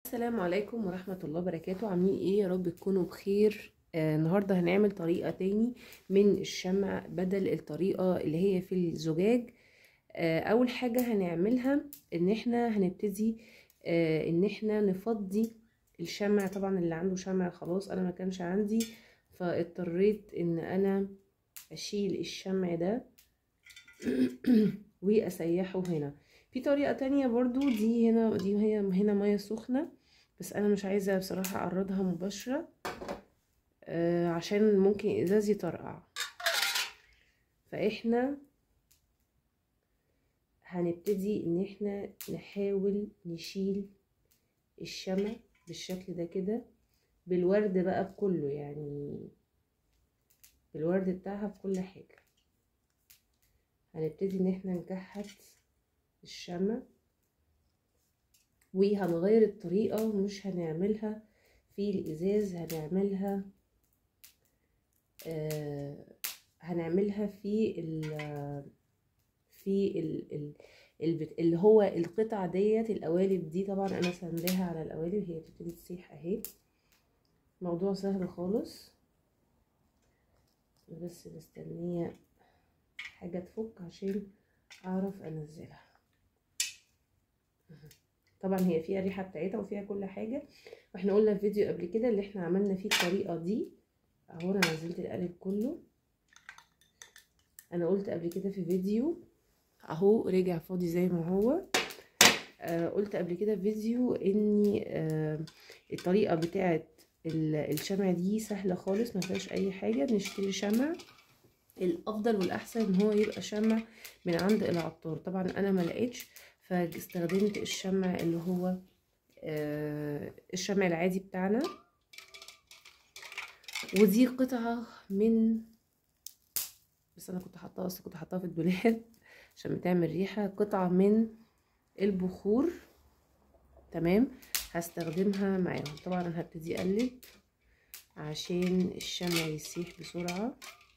السلام عليكم ورحمة الله وبركاته عاملين ايه يا رب تكونوا بخير آه النهاردة هنعمل طريقة تاني من الشمع بدل الطريقة اللي هي في الزجاج آه اول حاجة هنعملها ان احنا هنبتدي آه ان احنا نفضي الشمع طبعا اللي عنده شمع خلاص انا ما كانش عندي فاضطريت ان انا اشيل الشمع ده واسيحه هنا في طريقة تانية برضو دي هنا دي هي هنا مية سخنة بس انا مش عايزة بصراحة اعرضها مباشرة آه عشان ممكن الازاز يطرقع فاحنا هنبتدي ان احنا نحاول نشيل الشمع بالشكل ده كده بالورد بقى بكله يعني بالورد بتاعها بكل حاجة هنبتدي ان احنا نكحت الشمع وهنغير الطريقة مش هنعملها في الازاز هنعملها آه هنعملها في ال في ال ال البت... اللي هو القطع ديت القوالب دي طبعا انا سنداها على القوالب هي بتبتدي تسيح اهي موضوع سهل خالص بس مستنيه حاجه تفك عشان اعرف انزلها طبعا هي فيها الريحه بتاعتها وفيها كل حاجه واحنا قلنا في فيديو قبل كده اللي احنا عملنا فيه الطريقه دي اهو انا نزلت القالب كله انا قلت قبل كده في فيديو اهو رجع فاضي زي ما هو آه قلت قبل كده في فيديو ان آه الطريقه بتاعه الشمع دي سهله خالص ما فيهاش اي حاجه بنشتري شمع الافضل والاحسن ان هو يبقى شمع من عند العطار طبعا انا ما لقيتش فاستخدمت الشمع اللي هو آه الشمع العادي بتاعنا ودي قطعه من بس انا كنت حاطاها اصلا كنت حاطاها في الدولاب عشان بتعمل ريحه قطعه من البخور تمام هستخدمها معاهم طبعا انا هبتدي اقلب عشان الشمع يسيح بسرعه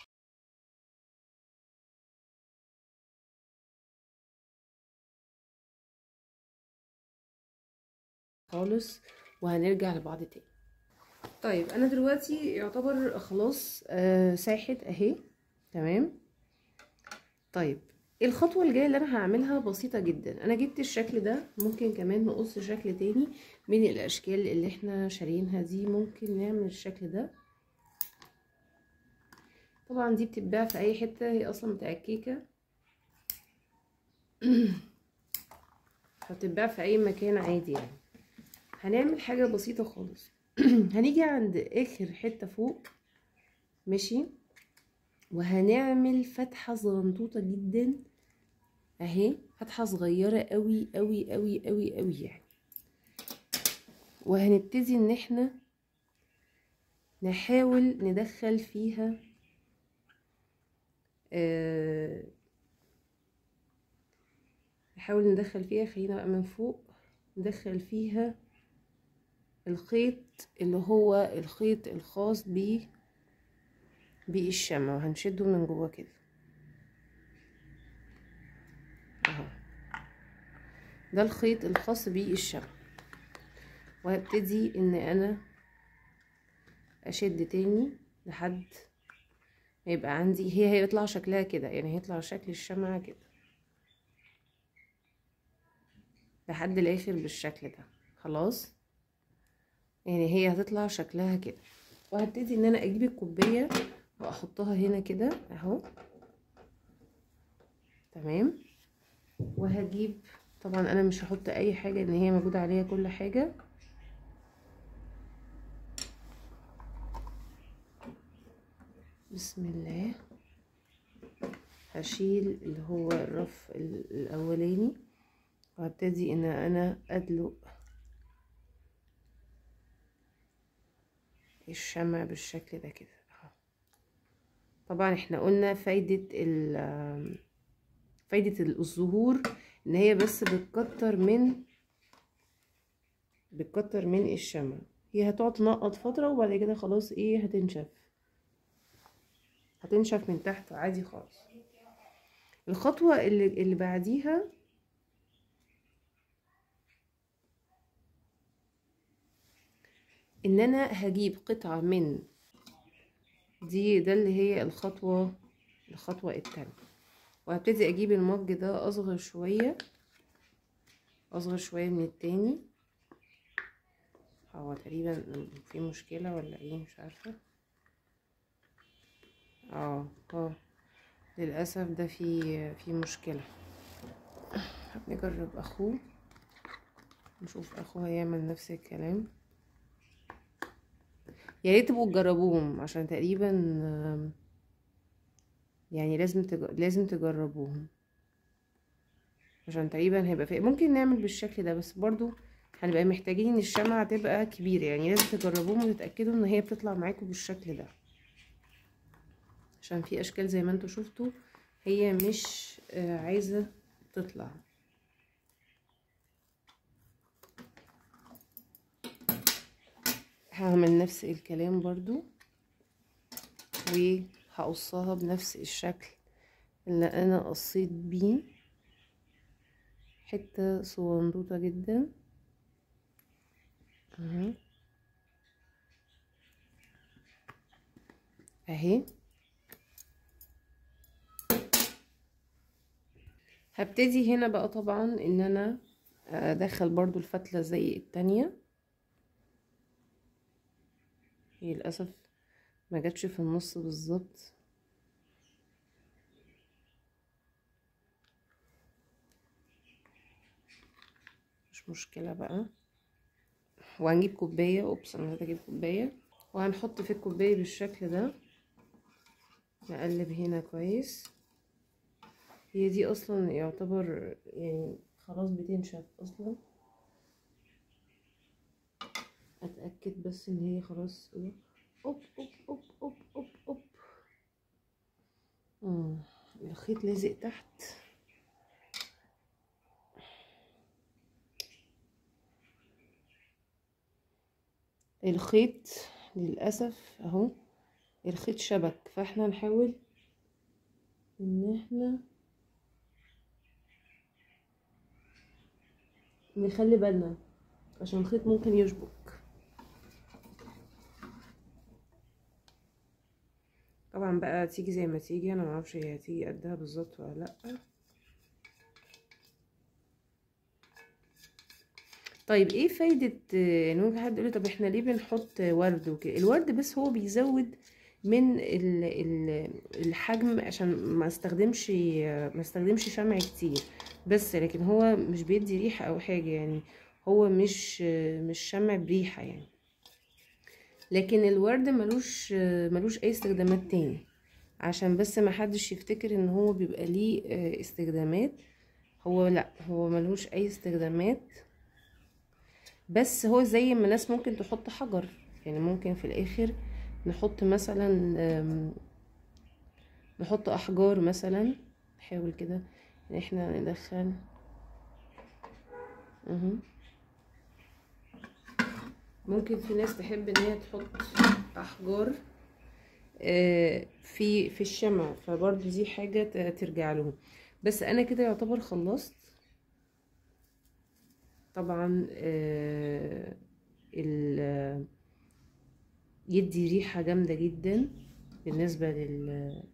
خالص وهنرجع لبعض تاني طيب انا دلوقتي يعتبر خلاص آه ساحت اهي تمام طيب الخطوة الجاية اللي انا هعملها بسيطة جدا انا جبت الشكل ده ممكن كمان نقص شكل تاني من الاشكال اللي احنا شاريينها دي ممكن نعمل الشكل ده طبعا دي بتتباع في اي حتة هي اصلا بتاع الكيكة فبتتباع في اي مكان عادي يعني هنعمل حاجة بسيطة خالص هنيجي عند اخر حتة فوق ماشي وهنعمل فتحة صغنطوطة جدا اهي فتحة صغيرة قوي قوي قوي قوي قوي يعني وهنبتدي ان احنا نحاول ندخل فيها آه نحاول ندخل فيها خلينا بقى من فوق ندخل فيها الخيط اللي هو الخيط الخاص بيه بالشمع وهنشده من جوه كده اهو ده الخيط الخاص بالشمع وهبتدي ان انا اشد تاني لحد ما يبقى عندي هي هيطلع شكلها كده يعني هيطلع شكل الشمعة كده لحد الاخر بالشكل ده خلاص يعني هي هتطلع شكلها كده وهبتدي ان انا اجيب الكوبايه واحطها هنا كده اهو تمام وهجيب طبعا انا مش هحط اي حاجه ان هي موجوده عليها كل حاجه بسم الله هشيل اللي هو الرف الاولاني وهبتدي ان انا ادلق الشمع بالشكل ده كده طبعا احنا قلنا فايدة ال فايدة الزهور ان هي بس بتكتر من بتكتر من الشمع هي هتقعد تنقط فترة وبعد كده خلاص ايه هتنشف هتنشف من تحت عادي خالص الخطوة اللي, اللي بعديها ان انا هجيب قطعة من دي ده اللي هي الخطوة الخطوة التانية وهبتدي اجيب المج ده اصغر شوية اصغر شوية من التاني هو تقريبا في مشكلة ولا ايه مش عارفة اه اه للأسف ده في في مشكلة نجرب اخوه نشوف اخوه هيعمل نفس الكلام يا ريت تبقوا تجربوهم عشان تقريبا يعني لازم تج... لازم تجربوهم عشان تقريبا هيبقى في ممكن نعمل بالشكل ده بس برضو هنبقى محتاجين ان الشمعة تبقى كبيرة يعني لازم تجربوهم وتتأكدوا ان هي بتطلع معاكم بالشكل ده عشان في اشكال زي ما انتوا شفتوا هي مش عايزة تطلع هعمل نفس الكلام برضو وهقصها بنفس الشكل اللي انا قصيت بيه حتة صغنطوطة جدا اهي اهي هبتدي هنا بقى طبعا ان انا ادخل برضو الفتلة زي التانية هي للأسف ما جاتش في النص بالظبط مش مشكلة بقى وهنجيب كوباية اوبس انا هجيب كوباية وهنحط في الكوباية بالشكل ده نقلب هنا كويس هي دي اصلا يعتبر يعني خلاص بتنشف اصلا اتاكد بس ان هي خلاص اوب اوب اوب اوب اوب اوب اه الخيط لازق تحت الخيط للاسف اهو الخيط شبك فاحنا نحاول ان احنا نخلي بالنا عشان الخيط ممكن يشبك طبعا بقى تيجي زي ما تيجي انا معرفش هي هتيجي قدها بالظبط ولا لا طيب ايه فايدة يعني ممكن حد يقول طب احنا ليه بنحط ورد وكده الورد بس هو بيزود من ال ال الحجم عشان ما استخدمش ما استخدمش شمع كتير بس لكن هو مش بيدي ريحة او حاجة يعني هو مش مش شمع بريحة يعني لكن الورد ملوش ملوش اي استخدامات تاني عشان بس ما حدش يفتكر ان هو بيبقى ليه استخدامات هو لا هو ملوش اي استخدامات بس هو زي ما ناس ممكن تحط حجر يعني ممكن في الاخر نحط مثلا نحط احجار مثلا نحاول كده ان احنا ندخل اهو ممكن في ناس تحب ان هي تحط احجار في في الشمع فبرضه دي حاجه ترجع لهم بس انا كده يعتبر خلصت طبعا ال يدي ريحه جامده جدا بالنسبه لل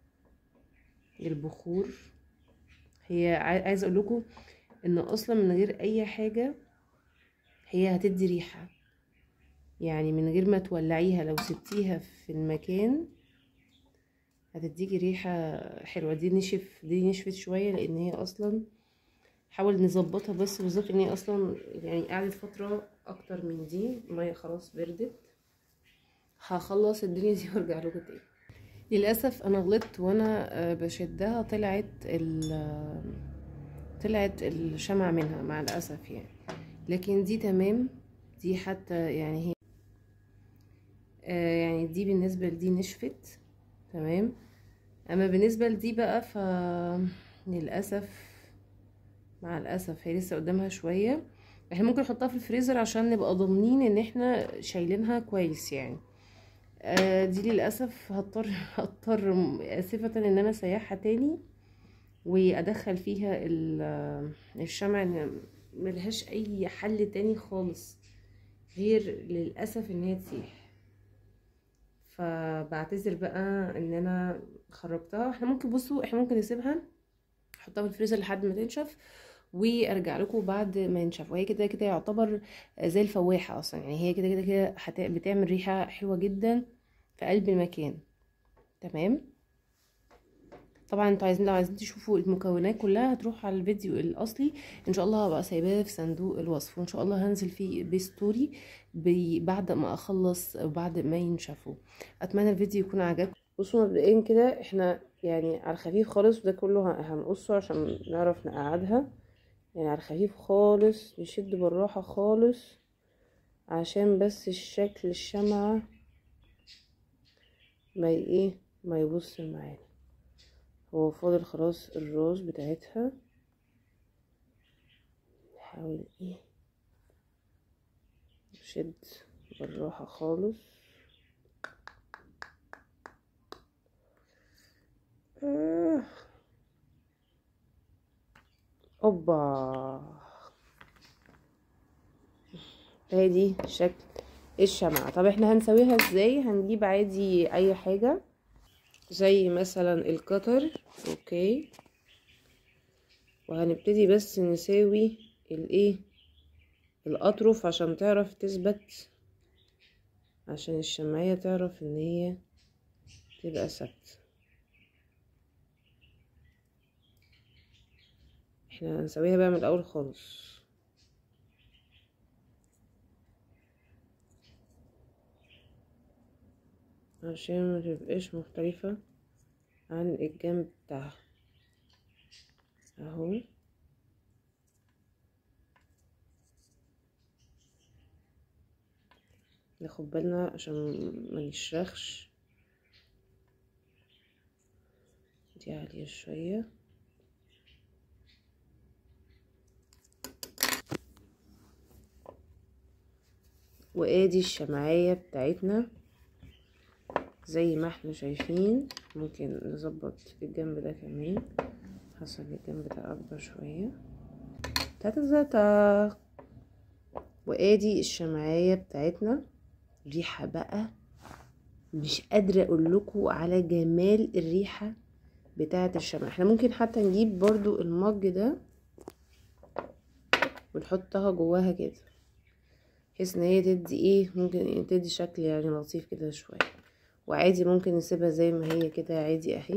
للبخور هي عايزه اقول لكم ان اصلا من غير اي حاجه هي هتدي ريحه يعني من غير ما تولعيها لو سبتيها في المكان هتديكي ريحه حلوه دي نشف دي نشفت شويه لان هي اصلا حاول نظبطها بس بالظبط ان هي اصلا يعني قعدت فتره اكتر من دي الميه خلاص بردت هخلص الدنيا دي وارجع لكم تاني للاسف انا غلطت وانا بشدها طلعت ال طلعت الشمع منها مع الاسف يعني لكن دي تمام دي حتى يعني هي آه يعني دي بالنسبه لدي نشفت تمام اما بالنسبه لدي بقى ف للاسف مع الاسف هي لسه قدامها شويه احنا ممكن نحطها في الفريزر عشان نبقى ضامنين ان احنا شايلينها كويس يعني آه دي للاسف هضطر هضطر اسفه ان انا اسيحها تاني وادخل فيها الشمع ان ملهاش اي حل تاني خالص غير للاسف ان هي تسيح فبعتذر بقى ان انا خربتها احنا ممكن بصوا احنا ممكن نسيبها نحطها في الفريزر لحد ما تنشف وارجع لكم بعد ما ينشف وهي كده كده يعتبر زي الفواحه اصلا يعني هي كده كده كده هت- بتعمل ريحه حلوه جدا في قلب المكان تمام طبعا انتوا عايزين لو عايزين تشوفوا المكونات كلها هتروحوا على الفيديو الاصلي ان شاء الله هبقى سايباه في صندوق الوصف وان شاء الله هنزل فيه بستوري بي- بعد ما اخلص وبعد ما ينشفوا اتمنى الفيديو يكون عجبكم بصوا مبدئيا كده احنا يعني على الخفيف خالص وده كله ه- هنقصه عشان نعرف نقعدها يعني على الخفيف خالص نشد بالراحة خالص عشان بس الشكل الشمعة ما ي- ايه ما يبص معانا هو فاضل خلاص الراس بتاعتها نحاول ايه نشد بالراحة خالص آه. اوبا ادي شكل الشمعة طب احنا هنسويها ازاي هنجيب عادي اي حاجة زي مثلا القطر اوكي وهنبتدي بس نساوي الايه الاطرف عشان تعرف تثبت عشان الشمعية تعرف ان هي تبقى ثابته احنا هنسويها بقى من الاول خالص عشان ما تبقاش مختلفة عن الجنب بتاعها اهو ناخد بالنا عشان ما نشرخش دي عالية شوية وادي الشمعية بتاعتنا زي ما احنا شايفين ممكن نظبط الجنب ده كمان حصل الجنب ده اكبر شوية تاتا تاتا وادي الشمعية بتاعتنا ريحة بقى مش قادرة اقول لكم على جمال الريحة بتاعة الشمع احنا ممكن حتى نجيب برضو المج ده ونحطها جواها كده بحيث ان هي تدي ايه ممكن تدي شكل يعني لطيف كده شوية وعادي ممكن نسيبها زي ما هي كده عادي اهي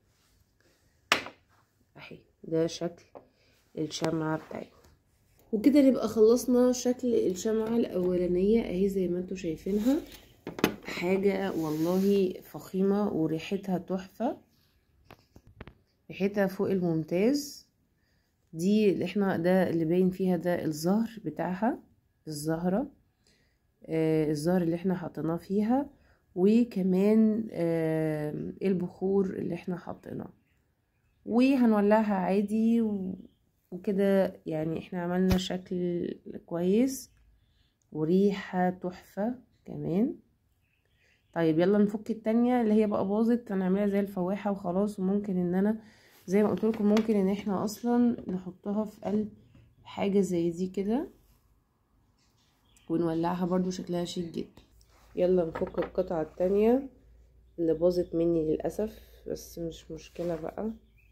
اهي ده شكل الشمعة بتاعتنا وكده نبقى خلصنا شكل الشمعة الأولانية اهي زي ما انتوا شايفينها حاجة والله فخيمة وريحتها تحفة ريحتها فوق الممتاز دي اللي احنا ده اللي باين فيها ده الزهر بتاعها الزهرة آه الزهر اللي احنا حطيناه فيها وكمان آه البخور اللي احنا حطيناه وهنولعها عادي وكده يعني احنا عملنا شكل كويس وريحة تحفة كمان طيب يلا نفك التانية اللي هي بقى باظت هنعملها زي الفواحة وخلاص وممكن ان انا زي ما قلت لكم ممكن ان احنا اصلا نحطها في قلب حاجة زي دي كده ونولعها برضو شكلها شيك جدا يلا نفك القطعة التانية اللي باظت مني للأسف بس مش مشكلة بقى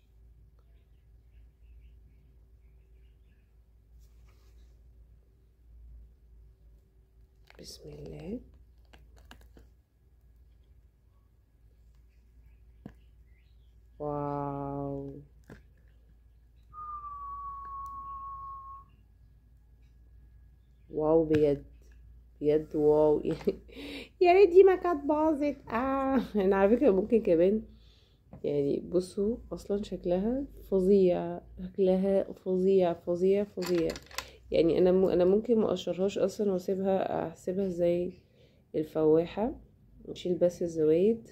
بسم الله واو واو بجد بجد واو يا ريت دي ما كانت باظت اه انا على فكره ممكن كمان يعني بصوا اصلا شكلها فظيع شكلها فظيع فظيع فظيع يعني انا م... انا ممكن ما اقشرهاش اصلا واسيبها احسبها زي الفواحه نشيل بس الزوايد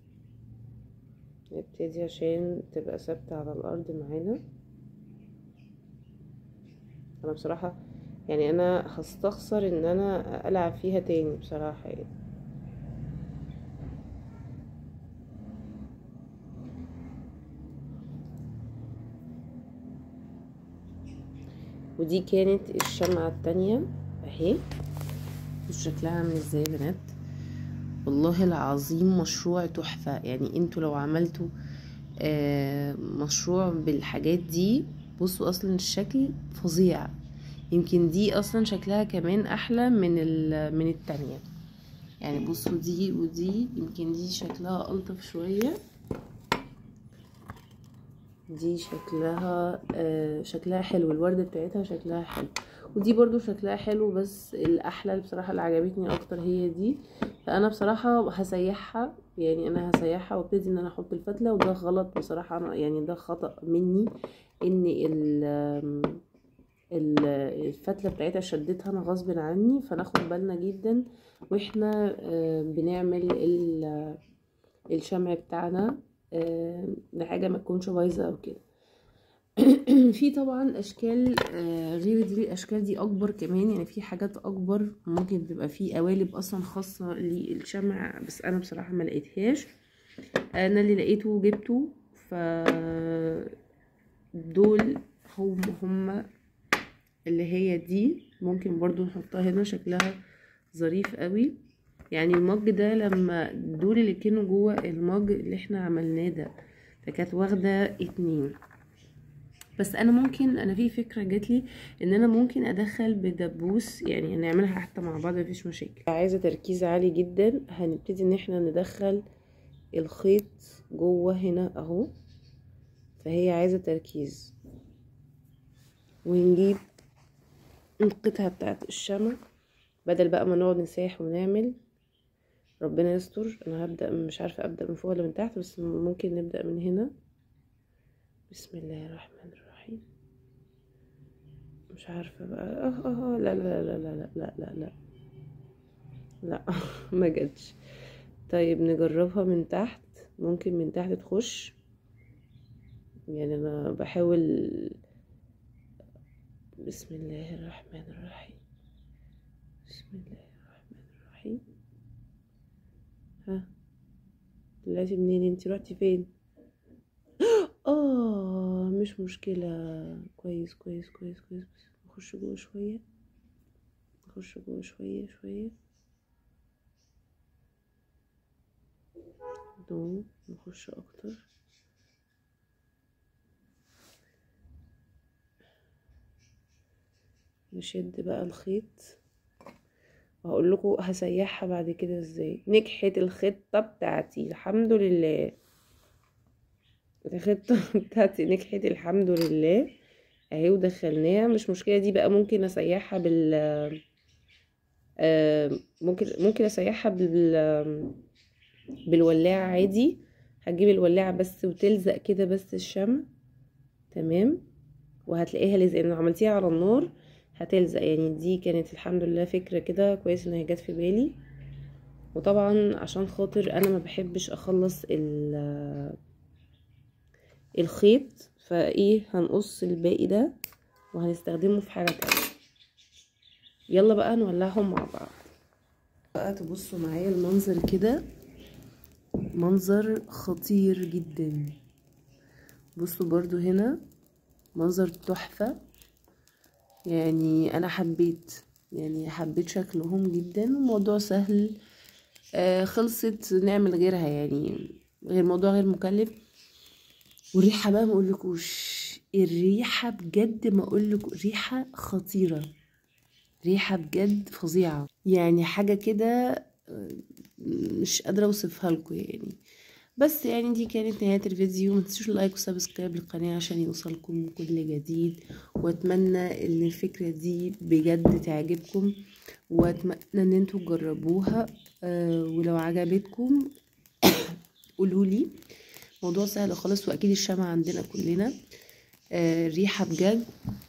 نبتدي عشان تبقى ثابته على الارض معانا انا بصراحه يعني انا هستخسر ان انا العب فيها تاني بصراحه يعني ودي كانت الشمعة التانية اهي بصوا شكلها عامل ازاي يا بنات والله العظيم مشروع تحفة يعني انتوا لو عملتوا آه مشروع بالحاجات دي بصوا اصلا الشكل فظيع يمكن دي اصلا شكلها كمان احلى من من التانية يعني بصوا دي ودي يمكن دي شكلها الطف شوية دي شكلها آه شكلها حلو الوردة بتاعتها شكلها حلو ودي برضو شكلها حلو بس الاحلى بصراحة اللي عجبتني اكتر هي دي فانا بصراحة هسيحها يعني انا هسيحها وابتدي ان انا احط الفتلة وده غلط بصراحة أنا يعني ده خطأ مني ان الفتلة بتاعتها شدتها انا غصب عني فناخد بالنا جدا واحنا بنعمل الشمع بتاعنا لحاجة ما تكونش بايظة او كده في طبعا اشكال غير دي الاشكال دي اكبر كمان يعني في حاجات اكبر ممكن تبقى في قوالب اصلا خاصة للشمع بس انا بصراحة ما لقيتهاش انا اللي لقيته جبته ف دول هم هم اللي هي دي ممكن برضو نحطها هنا شكلها ظريف قوي يعني المج ده لما دول اللي كانوا جوه المج اللي احنا عملناه ده فكانت واخده اتنين بس انا ممكن انا في فكره جاتلي ان انا ممكن ادخل بدبوس يعني نعملها حتى مع بعض مفيش مشاكل عايزه تركيز عالي جدا هنبتدي ان احنا ندخل الخيط جوه هنا اهو فهي عايزه تركيز ونجيب القطعة بتاعت الشمع بدل بقى ما نقعد نساح ونعمل ربنا يستر انا هبدأ مش عارفة ابدأ من فوق ولا من تحت بس ممكن نبدأ من هنا بسم الله الرحمن الرحيم مش عارفة بقى اه اه لا لا لا لا لا لا لا لا لا ما جاتش طيب نجربها من تحت ممكن من تحت تخش يعني انا بحاول بسم الله الرحمن الرحيم بسم الله الرحمن الرحيم ها طلعتي منين انتي رحتي فين اه مش مشكلة كويس كويس كويس كويس بس نخش جوه شوية نخش جوه شوية شوية دو نخش اكتر نشد بقى الخيط وهقول لكم هسيحها بعد كده ازاي نجحت الخطه بتاعتي الحمد لله الخطه بتاعتي نجحت الحمد لله اهي ودخلناها مش مشكله دي بقى ممكن اسيحها بال آه ممكن ممكن اسيحها بال بالولاعه عادي هتجيب الولاعه بس وتلزق كده بس الشمع تمام وهتلاقيها لزق لو عملتيها على النار هتلزق يعني دي كانت الحمد لله فكرة كده كويس ان هي جت في بالي وطبعا عشان خاطر انا ما بحبش اخلص الخيط فايه هنقص الباقي ده وهنستخدمه في حاجة تانية يلا بقى نولعهم مع بعض بقى تبصوا معايا المنظر كده منظر خطير جدا بصوا برضو هنا منظر تحفة يعني انا حبيت يعني حبيت شكلهم جدا الموضوع سهل آه خلصت نعمل غيرها يعني غير موضوع غير مكلف والريحه بقى ما اقولكوش الريحه بجد ما اقولك ريحه خطيره ريحه بجد فظيعه يعني حاجه كده مش قادره اوصفها لكم يعني بس يعني دي كانت نهاية الفيديو ما تنسوش اللايك وسبسكرايب للقناة عشان يوصلكم كل جديد واتمنى ان الفكرة دي بجد تعجبكم واتمنى ان انتوا تجربوها أه ولو عجبتكم قولولي موضوع سهل خالص واكيد الشمع عندنا كلنا أه ريحة بجد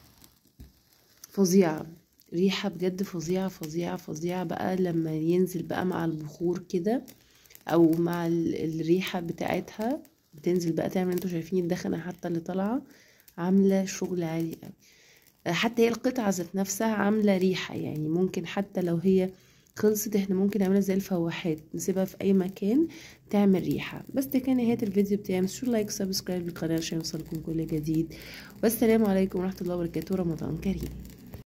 فظيعة ريحة بجد فظيعة فظيعة فظيعة بقى لما ينزل بقى مع البخور كده او مع الريحه بتاعتها بتنزل بقى تعمل انتوا شايفين الدخنه حتى اللي طالعه عامله شغل عالي قوي حتى هي القطعه ذات نفسها عامله ريحه يعني ممكن حتى لو هي خلصت احنا ممكن نعملها زي الفواحات نسيبها في اي مكان تعمل ريحه بس ده كان نهايه الفيديو بتاعي مش لايك وسبسكرايب للقناه عشان يوصلكم كل جديد والسلام عليكم ورحمه الله وبركاته رمضان كريم